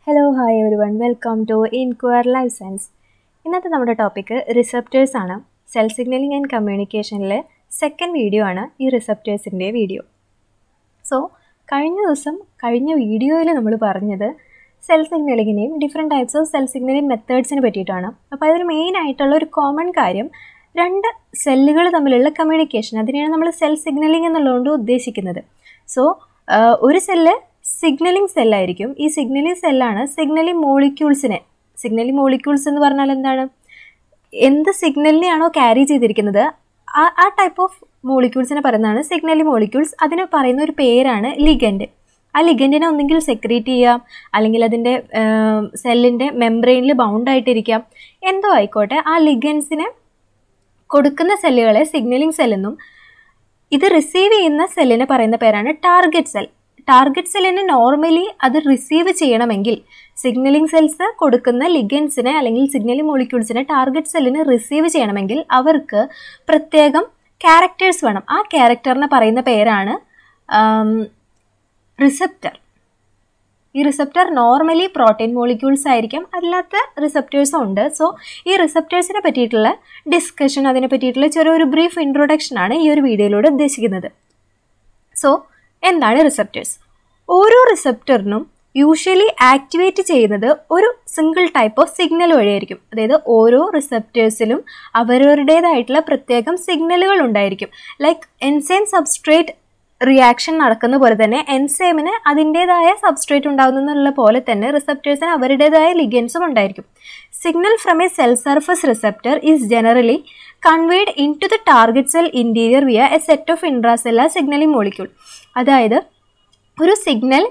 hello hi everyone welcome to inquire life science ഇന്നത്തെ നമ്മുടെ topic receptors ആണ് cell signaling and കമ്മ്യൂണിക്കേഷനിലെ second video ആണ് ഈ റിസപ്റ്റേഴ്സിൻ്റെ വീഡിയോ സോ കഴിഞ്ഞ ദിവസം കഴിഞ്ഞ വീഡിയോയിൽ നമ്മൾ പറഞ്ഞത് സെൽ സിഗ്നലിങ്ങിനെയും different types of cell signaling മെത്തേഡ്സിനെ പറ്റിയിട്ടാണ് അപ്പോൾ അതിൽ മെയിൻ ആയിട്ടുള്ള ഒരു കോമൺ കാര്യം രണ്ട് സെല്ലുകൾ തമ്മിലുള്ള കമ്മ്യൂണിക്കേഷൻ അതിനെയാണ് നമ്മൾ സെൽ സിഗ്നലിംഗ് എന്നുള്ളതുകൊണ്ട് ഉദ്ദേശിക്കുന്നത് സോ ഒരു സെല്ല് സിഗ്നലിംഗ് സെല്ലായിരിക്കും ഈ സിഗ്നലിംഗ് സെല്ലാണ് സിഗ്നലിംഗ് മോളിക്യൂൾസിനെ സിഗ്നലിംഗ് മോളിക്യൂൾസ് എന്ന് പറഞ്ഞാൽ എന്താണ് എന്ത് സിഗ്നലിനെയാണോ ക്യാരി ചെയ്തിരിക്കുന്നത് ആ ആ ടൈപ്പ് ഓഫ് മോളിക്യൂൾസിനെ പറയുന്നതാണ് സിഗ്നലിംഗ് മോളിക്യൂൾസ് അതിന് പറയുന്ന ഒരു പേരാണ് ലിഗൻഡ് ആ ലിഗൻഡിനെ ഒന്നെങ്കിൽ സെക്രീറ്റ് ചെയ്യാം അല്ലെങ്കിൽ അതിൻ്റെ സെല്ലിൻ്റെ മെംബ്രെയിനിൽ ബൗണ്ട് ആയിട്ടിരിക്കാം എന്തോ ആയിക്കോട്ടെ ആ ലിഗൻസിനെ കൊടുക്കുന്ന സെല്ലുകളെ സിഗ്നലിംഗ് സെല്ലെന്നും ഇത് റിസീവ് ചെയ്യുന്ന സെല്ലിനെ പറയുന്ന പേരാണ് ടാർഗറ്റ് സെൽ ടാർഗറ്റ് സെല്ലിന് നോർമലി അത് റിസീവ് ചെയ്യണമെങ്കിൽ സിഗ്നലിംഗ് സെൽസ് കൊടുക്കുന്ന ലിഗൻസിനെ അല്ലെങ്കിൽ സിഗ്നലിംഗ് മോളിക്യൂൾസിനെ ടാർഗറ്റ് സെല്ലിന് റിസീവ് ചെയ്യണമെങ്കിൽ അവർക്ക് പ്രത്യേകം ക്യാരക്ടേഴ്സ് വേണം ആ ക്യാരക്ടറിനെ പറയുന്ന പേരാണ് റിസപ്റ്റർ ഈ റിസപ്റ്റർ നോർമലി പ്രോട്ടീൻ മോളിക്യൂൾസ് ആയിരിക്കും അല്ലാത്ത റിസപ്റ്റേഴ്സും ഉണ്ട് സോ ഈ റിസപ്റ്റേഴ്സിനെ പറ്റിയിട്ടുള്ള ഡിസ്കഷൻ അതിനെ പറ്റിയിട്ടുള്ള ചെറിയൊരു ബ്രീഫ് ഇൻട്രൊഡക്ഷൻ ആണ് ഈ ഒരു വീഡിയോയിലൂടെ ഉദ്ദേശിക്കുന്നത് സോ എന്താണ് റിസപ്റ്റേഴ്സ് ഓരോ റിസപ്റ്ററിനും യൂഷ്വലി ആക്ടിവേറ്റ് ചെയ്യുന്നത് ഒരു സിംഗിൾ ടൈപ്പ് ഓഫ് സിഗ്നൽ വഴിയായിരിക്കും അതായത് ഓരോ റിസപ്റ്റേഴ്സിലും അവരവരുടേതായിട്ടുള്ള പ്രത്യേകം സിഗ്നലുകൾ ഉണ്ടായിരിക്കും ലൈക്ക് എൻസൈം സബ്സ്ട്രേറ്റ് റിയാക്ഷൻ നടക്കുന്ന പോലെ തന്നെ എൻസൈമിന് അതിൻ്റേതായ സബ്സ്ട്രേറ്റ് ഉണ്ടാകുന്നുള്ള പോലെ തന്നെ റിസപ്റ്റേഴ്സിന് അവരുടേതായ ലിഗൻസും ഉണ്ടായിരിക്കും signal from a cell surface receptor is generally conveyed into the target cell interior via a set of intracellular signaling molecule അതായത് ഒരു സിഗ്നൽ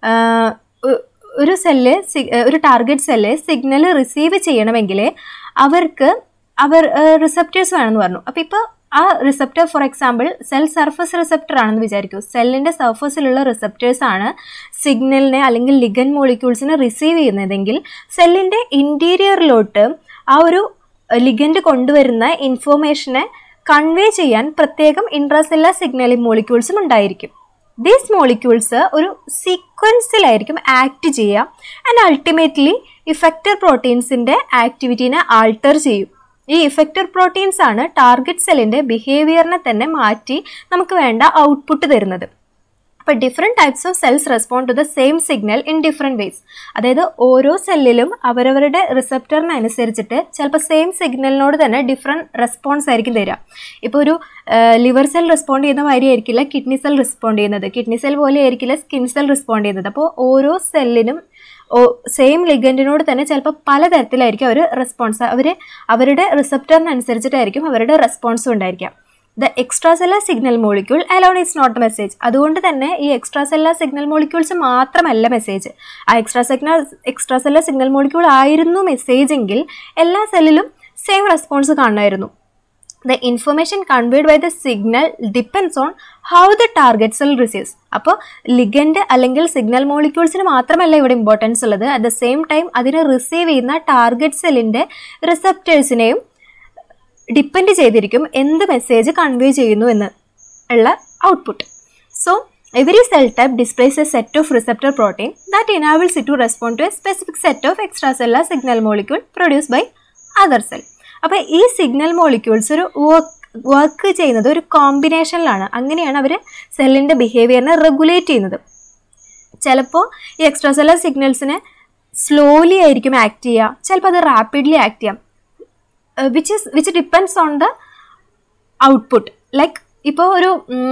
ഒരു സെല്ല് ഒരു ടാർഗറ്റ് സെല്ല് സിഗ്നൽ റിസീവ് ചെയ്യണമെങ്കിൽ അവർക്ക് അവർ റിസപ്റ്റേഴ്സ് വേണമെന്ന് പറഞ്ഞു അപ്പോൾ ഇപ്പോൾ ആ receptor for example cell surface receptor ആണെന്ന് വിചാരിക്കൂ സെല്ലിൻ്റെ സർഫസിലുള്ള റിസപ്റ്റേഴ്സ് ആണ് സിഗ്നലിനെ അല്ലെങ്കിൽ ലിഗൻ മോളിക്യൂൾസിനെ റിസീവ് ചെയ്യുന്നതെങ്കിൽ സെല്ലിൻ്റെ ഇൻറ്റീരിയറിലോട്ട് ആ ഒരു ലിഗൻഡ് കൊണ്ടുവരുന്ന ഇൻഫോർമേഷനെ കൺവേ ചെയ്യാൻ പ്രത്യേകം ഇൻട്രാസെല്ലാർ സിഗ്നലിംഗ് മോളിക്യൂൾസും ഉണ്ടായിരിക്കും ദീസ് മോളിക്യൂൾസ് ഒരു സീക്വൻസിലായിരിക്കും ആക്ട് ചെയ്യുക ആൻഡ് അൾട്ടിമേറ്റ്ലി ഇഫക്റ്റർ പ്രോട്ടീൻസിൻ്റെ ആക്ടിവിറ്റീനെ ആൾട്ടർ ചെയ്യും ഈ ഇഫക്റ്റർ പ്രോട്ടീൻസ് ആണ് ടാർഗറ്റ് സെല്ലിൻ്റെ ബിഹേവിയറിനെ തന്നെ മാറ്റി നമുക്ക് വേണ്ട ഔട്ട്പുട്ട് തരുന്നത് അപ്പോൾ different types of cells respond to the same signal in different ways അതായത് ഓരോ സെല്ലിലും അവരവരുടെ റിസപ്റ്ററിനനുസരിച്ചിട്ട് ചിലപ്പോൾ സെയിം സിഗ്നലിനോട് തന്നെ ഡിഫറെൻറ്റ് റെസ്പോൺസ് ആയിരിക്കും തരിക ഇപ്പോൾ ഒരു ലിവർ സെൽ റെസ്പോണ്ട് ചെയ്യുന്ന മാതിരി ആയിരിക്കില്ല കിഡ്നി സെൽ റെസ്പോണ്ട് ചെയ്യുന്നത് കിഡ്നി സെൽ പോലെ ആയിരിക്കില്ല സ്കിൻ സെൽ റെസ്പോണ്ട് ചെയ്യുന്നത് അപ്പോൾ ഓരോ സെല്ലിനും സെയിം ലിഗൻറ്റിനോട് തന്നെ ചിലപ്പോൾ പലതരത്തിലായിരിക്കും അവർ റെസ്പോൺസ് അവർ അവരുടെ റിസപ്റ്ററിനനുസരിച്ചിട്ടായിരിക്കും അവരുടെ റെസ്പോൺസും ഉണ്ടായിരിക്കാം the extracellular signal molecule alone is not message അതുകൊണ്ട് തന്നെ ഈ എക്സ്ട്രാസെല്ലാർ സിഗ്നൽ മോളിക്യൂൾസ് മാത്രമല്ല മെസ്സേജ് ആ extra signal extracellular signal molecule ആയിരുന്നു മെസ്സേജ് എങ്കിൽ എല്ലാ സെല്ലിലും സെയിം റെസ്പോൺസ് കാണുമായിരുന്നു the information conveyed by the signal depends on how the target cell receives അപ്പോൾ ലിഗൻഡ് അല്ലെങ്കിൽ സിഗ്നൽ മോളിക്യൂൾസിന് മാത്രമല്ല ഇവിടെ ഇമ്പോർട്ടൻസ് ഉള്ളത് അറ്റ് ദ സെയിം ടൈം അതിനെ റിസീവ് ചെയ്യുന്ന ടാർഗറ്റ് സെല്ലിൻ്റെ റിസപ്റ്റേഴ്സിനെയും ഡിപ്പെൻഡ് ചെയ്തിരിക്കും എന്ത് മെസ്സേജ് കൺവേ ചെയ്യുന്നു എന്ന് ഉള്ള output so every cell type displays a set of receptor protein that enables it to respond to a specific set of extracellular signal molecule produce by other cell അപ്പോൾ ഈ signal molecules ഒരു work work ചെയ്യുന്നത് ഒരു കോമ്പിനേഷനിലാണ് അങ്ങനെയാണ് അവർ സെല്ലിൻ്റെ ബിഹേവിയറിനെ regulate ചെയ്യുന്നത് ചിലപ്പോൾ ഈ എക്സ്ട്രാ സെല്ലർ സിഗ്നൽസിനെ സ്ലോലി ആയിരിക്കും ആക്ട് ചെയ്യുക ചിലപ്പോൾ അത് റാപ്പിഡ്ലി ആക്ട് ചെയ്യാം which is which depends on the output like ഇപ്പോൾ ഒരു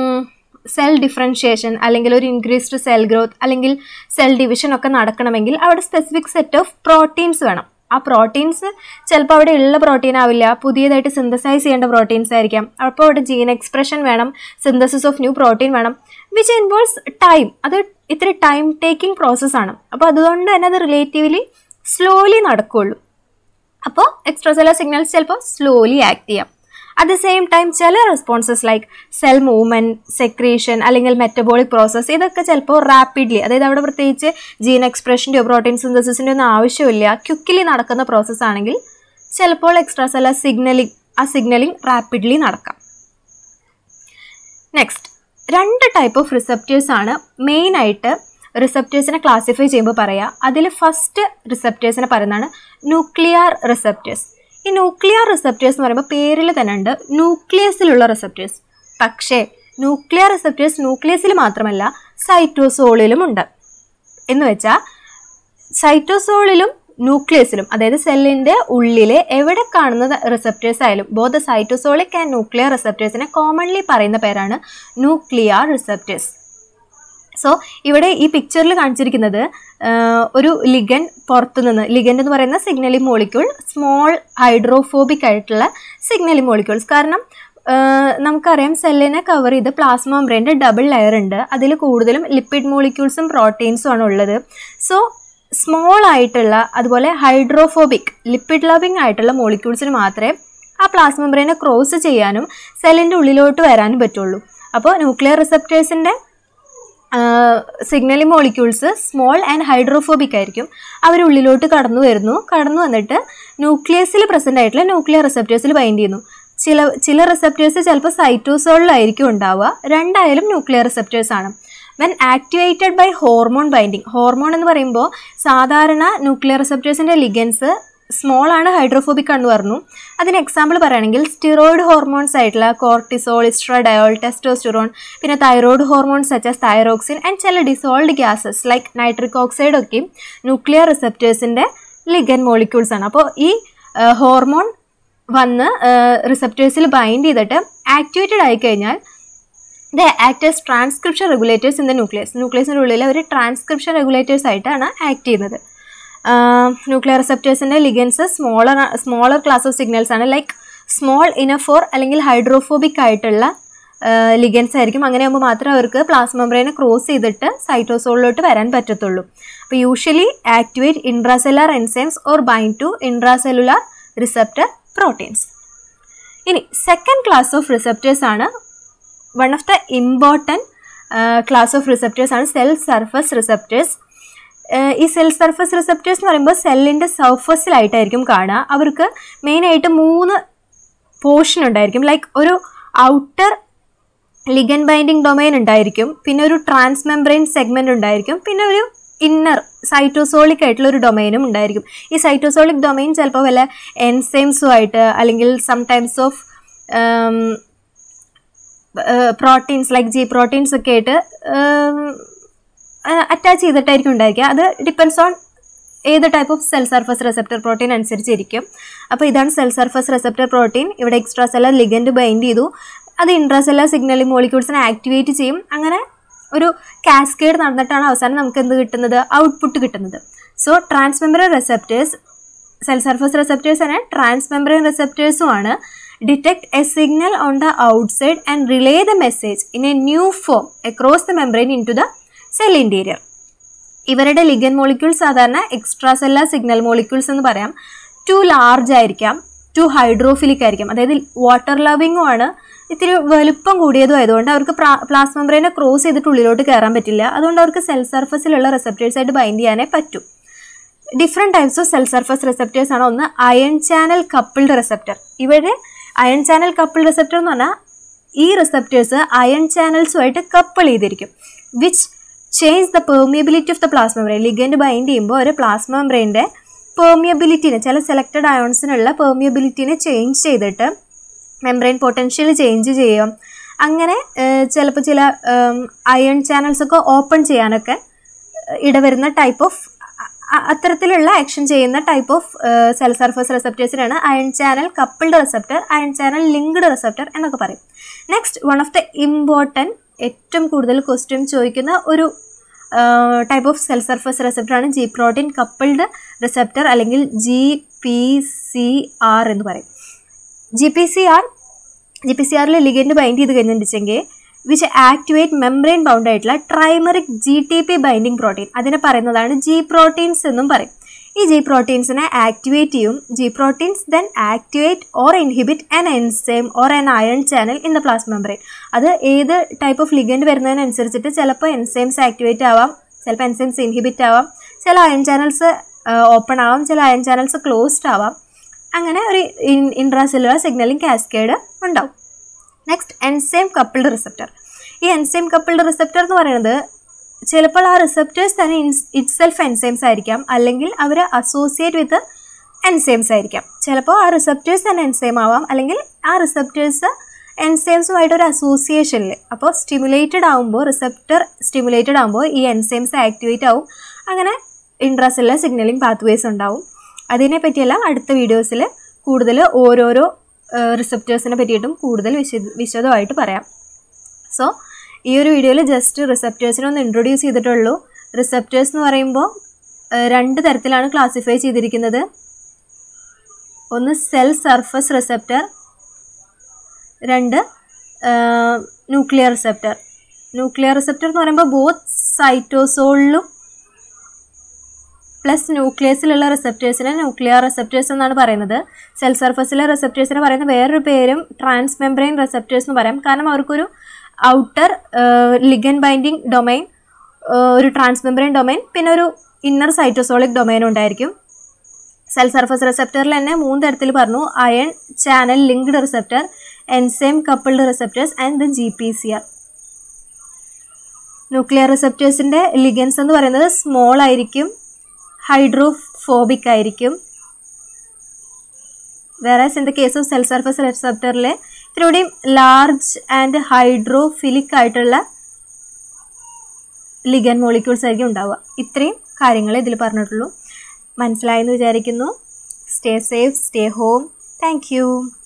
സെൽ ഡിഫറൻഷിയേഷൻ അല്ലെങ്കിൽ ഒരു ഇൻക്രീസ്ഡ് സെൽ ഗ്രോത്ത് അല്ലെങ്കിൽ സെൽ ഡിവിഷൻ ഒക്കെ നടക്കണമെങ്കിൽ അവിടെ സ്പെസിഫിക് സെറ്റ് ഓഫ് പ്രോട്ടീൻസ് വേണം ആ പ്രോട്ടീൻസ് ചിലപ്പോൾ അവിടെ ഉള്ള പ്രോട്ടീൻ ആവില്ല പുതിയതായിട്ട് സിന്തസൈസ് ചെയ്യേണ്ട പ്രോട്ടീൻസ് ആയിരിക്കാം അപ്പോൾ അവിടെ ജീൻ എക്സ്പ്രഷൻ വേണം സിന്തസിസ് ഓഫ് ന്യൂ പ്രോട്ടീൻ വേണം വിച്ച് ഇൻവോൾവ്സ് ടൈം അത് ഇത്തിരി ടൈം ടേക്കിംഗ് പ്രോസസ്സാണ് അപ്പോൾ അതുകൊണ്ട് തന്നെ അത് റിലേറ്റീവ്ലി സ്ലോലി നടക്കുകയുള്ളൂ അപ്പോൾ എക്സ്ട്രാ സെല്ലർ സിഗ്നൽസ് ചിലപ്പോൾ സ്ലോലി ആക്ട് ചെയ്യാം അറ്റ് ദ സെയിം ടൈം ചില responses like cell movement secretion അല്ലെങ്കിൽ മെറ്റബോളിക് പ്രോസസ്സ് ഇതൊക്കെ ചിലപ്പോൾ റാപ്പിഡ്ലി അതായത് അവിടെ പ്രത്യേകിച്ച് ജീൻ എക്സ്പ്രഷൻ്റെയോ പ്രോട്ടീൻ സിന്തസിസിൻ്റെ ഒന്നും ആവശ്യമില്ല ക്വിക്കലി നടക്കുന്ന പ്രോസസ്സ് ആണെങ്കിൽ ചിലപ്പോൾ എക്സ്ട്രാ സെല്ലർ സിഗ്നലിംഗ് ആ സിഗ്നലിംഗ് റാപ്പിഡ്ലി നടക്കാം നെക്സ്റ്റ് രണ്ട് ടൈപ്പ് ഓഫ് റിസപ്റ്റേഴ്സ് ആണ് മെയിനായിട്ട് റിസപ്റ്റേഴ്സിനെ ക്ലാസിഫൈ ചെയ്യുമ്പോൾ പറയാം അതിൽ ഫസ്റ്റ് റിസപ്റ്റേഴ്സിനെ പറയുന്നതാണ് ന്യൂക്ലിയർ റിസപ്റ്റേഴ്സ് ഈ ന്യൂക്ലിയർ റിസപ്റ്റേഴ്സ് എന്ന് പറയുമ്പോൾ പേരിൽ തന്നെ ഉണ്ട് ന്യൂക്ലിയസിലുള്ള റിസപ്റ്റേഴ്സ് പക്ഷേ ന്യൂക്ലിയർ റിസപ്റ്റേഴ്സ് ന്യൂക്ലിയസിൽ മാത്രമല്ല സൈറ്റോസോളിലും ഉണ്ട് എന്ന് വെച്ചാൽ സൈറ്റോസോളിലും ന്യൂക്ലിയസിലും അതായത് സെല്ലിന്റെ ഉള്ളിലെ എവിടെ കാണുന്ന റിസപ്റ്റേഴ്സ് ആയാലും ബോധ സൈറ്റോസോളിക് ആൻഡ് ന്യൂക്ലിയർ റിസപ്റ്റേഴ്സിനെ കോമൺലി പറയുന്ന പേരാണ് ന്യൂക്ലിയർ റിസപ്റ്റേഴ്സ് സോ ഇവിടെ ഈ പിക്ചറിൽ കാണിച്ചിരിക്കുന്നത് ഒരു ലിഗൻ പുറത്തുനിന്ന് ലിഗൻ എന്ന് പറയുന്ന സിഗ്നലിംഗ് മോളിക്യൂൾ സ്മോൾ ഹൈഡ്രോഫോബിക് ആയിട്ടുള്ള സിഗ്നലിംഗ് മോളിക്യൂൾസ് കാരണം നമുക്കറിയാം സെല്ലിനെ കവർ ചെയ്ത് പ്ലാസ്മ ബ്രെയിൻ്റെ ഡബിൾ ലെയർ ഉണ്ട് അതിൽ കൂടുതലും ലിപ്പിഡ് മോളിക്യൂൾസും പ്രോട്ടീൻസും ആണ് ഉള്ളത് സോ സ്മോൾ ആയിട്ടുള്ള അതുപോലെ ഹൈഡ്രോഫോബിക് ലിപ്പിഡ് ലവിങ് ആയിട്ടുള്ള മോളിക്യൂൾസിന് മാത്രമേ ആ പ്ലാസ്മ ബ്രെയിനെ ക്രോസ് ചെയ്യാനും സെല്ലിൻ്റെ ഉള്ളിലോട്ട് വരാനും പറ്റുള്ളൂ അപ്പോൾ ന്യൂക്ലിയർ റിസപ്റ്റേഴ്സിൻ്റെ signaling molecules small and hydrophobic ആയിരിക്കും അവർ ഉള്ളിലോട്ട് കടന്നു വരുന്നു കടന്നു വന്നിട്ട് ന്യൂക്ലിയസിൽ പ്രസൻ്റ് ആയിട്ടുള്ള ന്യൂക്ലിയർ റിസപ്റ്റേഴ്സിൽ ബൈൻഡ് ചെയ്യുന്നു ചില ചില റിസപ്റ്റേഴ്സ് ചിലപ്പോൾ സൈറ്റോസോളിലായിരിക്കും ഉണ്ടാവുക രണ്ടായാലും ന്യൂക്ലിയർ റിസപ്റ്റേഴ്സ് ആണ് when activated by hormone binding hormone എന്ന് പറയുമ്പോൾ സാധാരണ ന്യൂക്ലിയർ റിസപ്റ്റേഴ്സിൻ്റെ ലിഗൻസ് സ്മോൾ ആണ് ഹൈഡ്രോഫോബിക് ആണെന്ന് പറഞ്ഞു അതിന് എക്സാമ്പിൾ പറയുകയാണെങ്കിൽ സ്റ്റിറോയിഡ് ഹോർമോൺസ് ആയിട്ടുള്ള കോർട്ടിസോൾ ഇസ്ട്രഡയോൾ ടെസ്റ്റോസ്റ്റിറോൺ പിന്നെ thyroid hormones such thyroxine and ചില dissolved gases like nitric oxide ഒക്കെ ന്യൂക്ലിയർ റിസപ്റ്റേഴ്സിൻ്റെ ലിഗൻ മോളിക്യൂൾസ് ആണ് അപ്പോൾ ഈ ഹോർമോൺ വന്ന് റിസപ്റ്റേഴ്സിൽ ബൈൻഡ് ചെയ്തിട്ട് ആക്ടിവേറ്റഡ് ആയി കഴിഞ്ഞാൽ the actors transcription regulators in the nucleus ന്യൂക്ലിയസിൻ്റെ ഉള്ളിൽ അവർ ട്രാൻസ്ക്രിപ്ഷൻ റെഗുലേറ്റേഴ്സ് ആയിട്ടാണ് ആക്ട് ചെയ്യുന്നത് ന്യൂക്ലിയർ റിസപ്റ്റേഴ്സിൻ്റെ ligands smaller smaller class of signals ആണ് ലൈക്ക് സ്മോൾ ഇനഫോർ അല്ലെങ്കിൽ ഹൈഡ്രോഫോബിക് ആയിട്ടുള്ള ലിഗൻസ് ആയിരിക്കും അങ്ങനെ ആകുമ്പോൾ മാത്രമേ അവർക്ക് പ്ലാസ്മ ബ്രെയിനെ ക്രോസ് ചെയ്തിട്ട് സൈറ്റോസോളിലോട്ട് വരാൻ പറ്റത്തുള്ളൂ അപ്പോൾ usually activate intracellular enzymes or bind to intracellular receptor proteins ഇനി സെക്കൻഡ് ക്ലാസ് ഓഫ് റിസപ്റ്റേഴ്സ് ആണ് one of the important class of receptors ആണ് സെൽ സർഫസ് റിസപ്റ്റേഴ്സ് ഈ സെൽ സർഫസ് റിസപ്റ്റേഴ്സ് എന്ന് പറയുമ്പോൾ സെല്ലിൻ്റെ സർഫസിലായിട്ടായിരിക്കും കാണുക അവർക്ക് മെയിനായിട്ട് മൂന്ന് പോർഷൻ ഉണ്ടായിരിക്കും ലൈക്ക് ഒരു ഔട്ടർ ലിഗൻ ബൈൻഡിങ് ഡൊമൈൻ ഉണ്ടായിരിക്കും പിന്നെ ഒരു ട്രാൻസ് മെംബ്രെയിൻ സെഗ്മെൻറ്റ് ഉണ്ടായിരിക്കും പിന്നെ ഒരു ഇന്നർ സൈറ്റോസോളിക് ആയിട്ടുള്ള ഒരു ഡൊമൈനും ഉണ്ടായിരിക്കും ഈ സൈറ്റോസോളിക് ഡൊമൈൻ ചിലപ്പോൾ വല്ല എൻസൈംസും ആയിട്ട് അല്ലെങ്കിൽ some times of proteins like G proteins ഒക്കെ ആയിട്ട് അറ്റാച്ച് ചെയ്തിട്ടായിരിക്കും ഉണ്ടായിരിക്കുക അത് ഡിപ്പെൻസ് ഓൺ ഏത് type of cell surface receptor protein അനുസരിച്ചിരിക്കും അപ്പോൾ ഇതാണ് സെൽ സർഫസ് റിസപ്റ്റർ പ്രോട്ടീൻ ഇവിടെ എക്സ്ട്രാ സെല്ലർ ലിഗൻഡ് ബൈൻഡ് ചെയ്തു അത് ഇൻട്രാസെല്ലർ സിഗ്നലിംഗ് മോളിക്യൂൾസിനെ ആക്ടിവേറ്റ് ചെയ്യും അങ്ങനെ ഒരു കാസ്കേഡ് നടന്നിട്ടാണ് അവസാനം നമുക്ക് എന്ത് കിട്ടുന്നത് ഔട്ട്പുട്ട് കിട്ടുന്നത് so transmembrane receptors cell surface receptors ആണ് ട്രാൻസ്മെമ്പറൈൻ റിസപ്റ്റേഴ്സും ആണ് detect a signal on the outside and relay the message in a new form across the membrane into the cell interior ഇവരുടെ ligand molecule സാധാരണ extracellular signal molecules എന്ന് പറയാം too large ആയിരിക്കാം too hydrophilic ആയിരിക്കാം അതായത് water ലവിങ്ങും ആണ് ഇത്തിരി വലുപ്പം കൂടിയതും ആയതുകൊണ്ട് അവർക്ക് പ്ലാസ്മ ബ്രെയിനെ ക്രോസ് ചെയ്തിട്ട് ഉള്ളിലോട്ട് കയറാൻ പറ്റില്ല അതുകൊണ്ട് അവർക്ക് സെൽ സർഫസിലുള്ള റിസപ്റ്റേഴ്സ് ആയിട്ട് ബൈൻഡ് ചെയ്യാനേ പറ്റൂ different types of cell surface receptors ആണ് ഒന്ന് അയൺ ചാനൽ കപ്പിൾഡ് റിസപ്റ്റർ ഇവിടെ അയൺ ചാനൽ കപ്പിൾഡ് റിസപ്റ്റർ എന്ന് പറഞ്ഞാൽ ഈ റിസപ്റ്റേഴ്സ് അയൺ ചാനൽസുമായിട്ട് കപ്പിൾ ചെയ്തിരിക്കും which change the permeability of the plasma membrane ligand bind ചെയ്യുമ്പോൾ ഒരു പ്ലാസ്മ ബ്രെയിൻ്റെ പെർമിയബിലിറ്റിനെ ചില സെലക്റ്റഡ് അയോൺസിനുള്ള പെർമിയബിലിറ്റിനെ ചേഞ്ച് ചെയ്തിട്ട് മെംബ്രെയിൻ പൊട്ടൻഷ്യൽ ചേഞ്ച് ചെയ്യും അങ്ങനെ ചിലപ്പോൾ ചില അയൺ ചാനൽസ് ഒക്കെ ഓപ്പൺ ചെയ്യാനൊക്കെ ഇടവരുന്ന ടൈപ്പ് ഓഫ് അത്തരത്തിലുള്ള ആക്ഷൻ ചെയ്യുന്ന ടൈപ്പ് ഓഫ് സെൽ സർഫസ് റിസപ്റ്റേഴ്സിനാണ് ion channel coupled receptor ion channel linked receptor എന്നൊക്കെ പറയും next one of the important ഏറ്റവും കൂടുതൽ ക്വസ്റ്റ്യൻ ചോദിക്കുന്ന ഒരു type of cell surface receptor ആണ് ജി പ്രോട്ടീൻ കപ്പിൾഡ് റിസപ്റ്റർ അല്ലെങ്കിൽ ജി പി സി ആർ എന്ന് പറയും G P C R G P C ആറിൽ ലിഗൻഡ് ബൈൻഡ് ചെയ്ത് കഴിഞ്ഞിട്ടുണ്ടെങ്കിൽ വിച്ച് ആക്ടിവേറ്റ് മെംബ്രെയിൻ ബൗണ്ട് ആയിട്ടുള്ള trimeric G T P binding protein അതിനെ പറയുന്നതാണ് ജി പ്രോട്ടീൻസ് എന്നും പറയും ഈ ജി പ്രോട്ടീൻസിനെ ആക്ടിവേറ്റ് ചെയ്യും G proteins then activate or inhibit an enzyme or an ion channel in the plasma membrane അത് ഏത് ടൈപ്പ് ഓഫ് ലിഗൻഡ് വരുന്നതിനനുസരിച്ചിട്ട് ചിലപ്പോൾ എൻസൈംസ് ആക്ടിവേറ്റ് ആവാം ചിലപ്പോൾ എൻസൈംസ് ഇൻഹിബിറ്റ് ആവാം ചില അയൺ ചാനൽസ് ഓപ്പൺ ആവാം ചില അയൺ ചാനൽസ് ക്ലോസ്ഡ് ആവാം അങ്ങനെ ഒരു ഇൻട്രാസെല്ലുലർ സിഗ്നലിംഗ് കാസ്കേഡ് ഉണ്ടാവും നെക്സ്റ്റ് എൻസൈം കപ്പിൾഡ് റിസപ്റ്റർ ഈ എൻസൈം കപ്പിൾഡ് റിസപ്റ്റർ എന്ന് പറയുന്നത് ചിലപ്പോൾ ആ റിസപ്റ്റേഴ്സ് തന്നെ ഇറ്റ് സെൽഫ് എൻസൈംസ് ആയിരിക്കാം അല്ലെങ്കിൽ അവർ അസോസിയേറ്റ് വിത്ത് എൻസൈംസ് ആയിരിക്കാം ചിലപ്പോൾ ആ റിസപ്റ്റേഴ്സ് തന്നെ എൻസൈം ആവാം അല്ലെങ്കിൽ ആ റിസപ്റ്റേഴ്സ് എൻസൈംസുമായിട്ട് ഒരു അസോസിയേഷനിൽ അപ്പോൾ സ്റ്റിമുലേറ്റഡ് ആകുമ്പോൾ റിസപ്റ്റർ സ്റ്റിമുലേറ്റഡ് ആകുമ്പോൾ ഈ എൻസൈംസ് ആക്ടിവേറ്റ് ആവും അങ്ങനെ ഇൻട്രാസെല്ലുലർ സിഗ്നലിംഗ് പാത്വേസ് ഉണ്ടാവും അതിനെ പറ്റിയെല്ലാം അടുത്ത വീഡിയോസിൽ കൂടുതൽ ഓരോരോ റിസപ്റ്റേഴ്സിനെ പറ്റിയിട്ടും കൂടുതൽ വിശദ വിശദമായിട്ട് പറയാം സോ ഈ ഒരു വീഡിയോയിൽ ജസ്റ്റ് റിസപ്റ്റേഴ്സിനെ ഒന്ന് ഇൻട്രൊഡ്യൂസ് ചെയ്തിട്ടുള്ളൂ റിസപ്റ്റേഴ്സ് എന്ന് പറയുമ്പോൾ രണ്ട് തരത്തിലാണ് ക്ലാസിഫൈ ചെയ്തിരിക്കുന്നത് ഒന്ന് സെൽ സർഫസ് റിസപ്റ്റർ രണ്ട് ന്യൂക്ലിയർ റിസപ്റ്റർ ന്യൂക്ലിയർ റിസപ്റ്റർ എന്ന് പറയുമ്പോൾ ബോത്ത് സൈറ്റോസോളിലും പ്ലസ് ന്യൂക്ലിയസിലുള്ള റിസപ്റ്റേഴ്സിനെ ന്യൂക്ലിയർ റിസപ്റ്റേഴ്സ് എന്നാണ് പറയുന്നത് സെൽ സർഫസിലെ റിസപ്റ്റേഴ്സിനെ പറയുന്ന വേറൊരു പേരും ട്രാൻസ് മെംബ്രെയിൻ റിസപ്റ്റേഴ്സ് എന്ന് പറയാം കാരണം അവർക്കൊരു ഔട്ടർ ലിഗൻ ബൈൻഡിങ് ഡൊമൈൻ ഒരു ട്രാൻസ് മെംബ്രെയിൻ ഡൊമൈൻ പിന്നെ ഒരു ഇന്നർ സൈറ്റോസോളിക് ഡൊമൈൻ ഉണ്ടായിരിക്കും സെൽ സർഫസ് റിസപ്റ്ററിൽ തന്നെ മൂന്ന് തരത്തിൽ പറഞ്ഞു ion channel linked receptor enzyme coupled receptors and the G P C R nuclear റിസപ്റ്റേഴ്സിൻ്റെ ലിഗൻസ് എന്ന് പറയുന്നത് സ്മോൾ ആയിരിക്കും ഹൈഡ്രോഫോബിക് ആയിരിക്കും വേറെ in the case of cell surface റിസപ്റ്ററിൽ ഇത്തിരികൂടിയും ലാർജ് ആൻഡ് ഹൈഡ്രോഫിലിക് ആയിട്ടുള്ള ലിഗൻ മോളിക്യൂൾസ് ആയിരിക്കും ഉണ്ടാവുക ഇത്രയും കാര്യങ്ങൾ ഇതിൽ പറഞ്ഞിട്ടുള്ളൂ മനസ്സിലായെന്ന് വിചാരിക്കുന്നു stay safe stay home thank